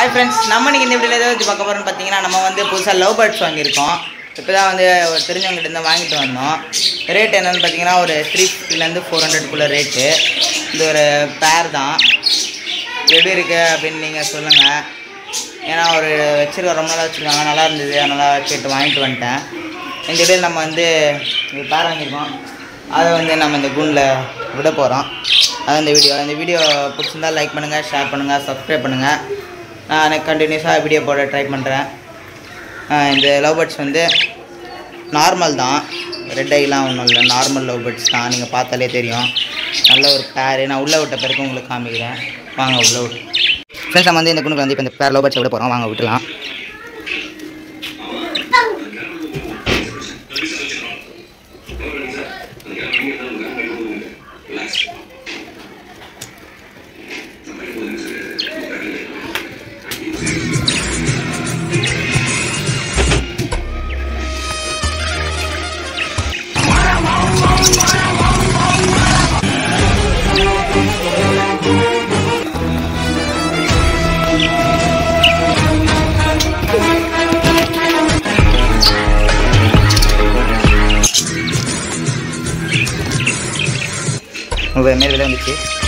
hi friends நம்ம இன்னைக்கு இந்த வீடியோவில் எதை வச்சு பார்க்க போகிறோம்னு பார்த்தீங்கன்னா நம்ம வந்து புதுசாக லவ் பேர்ட்ஸ் வாங்கியிருக்கோம் இப்போ தான் வந்து ஒரு தெரிஞ்சவங்ககிட்ட இருந்து வாங்கிட்டு வந்தோம் ரேட் என்னன்னு பார்த்தீங்கன்னா ஒரு த்ரீ ஃபிஃப்டிலேருந்து ஃபோர் ஹண்ட்ரட்குள்ளே ரேட்டு இது ஒரு பேர் தான் எப்படி இருக்குது அப்படின்னு நீங்கள் சொல்லுங்கள் ஏன்னா ஒரு வச்சிருக்க ரொம்ப நாளாக வச்சுருக்காங்க நல்லா இருந்தது அதனால் கேட்டு வாங்கிட்டு வந்துட்டேன் இந்த வீடியோ நம்ம வந்து ஒரு பேர் வாங்கியிருக்கோம் அதை வந்து நம்ம இந்த குண்டில் விட போகிறோம் அது இந்த வீடியோ இந்த வீடியோ பிடிச்சிருந்தா லைக் பண்ணுங்கள் ஷேர் பண்ணுங்கள் சப்ஸ்கிரைப் பண்ணுங்கள் நான் கண்டினியூஸாக வீடியோ போட ட்ரை பண்ணுறேன் இந்த லவ் பேர்ட்ஸ் வந்து நார்மல் தான் ரெட் ஐலாம் ஒன்றும் இல்லை நார்மல் லவ் பேர்ட்ஸ் தான் நீங்கள் பார்த்தாலே தெரியும் நல்ல ஒரு பேர் நான் உள்ளே விட்ட பிறகு உங்களுக்கு காமிக்கிறேன் வாங்க உள்ளே விட்டு ஃப்ரெண்ட்ஸ் நம்ம வந்து இந்த குணுக்கு வந்து இப்போ இந்த பேர் லவ் பேர்ட்ஸை விட போகிறோம் வாங்க விட்டுலாம் உங்கள் மேல் விலை வந்துச்சு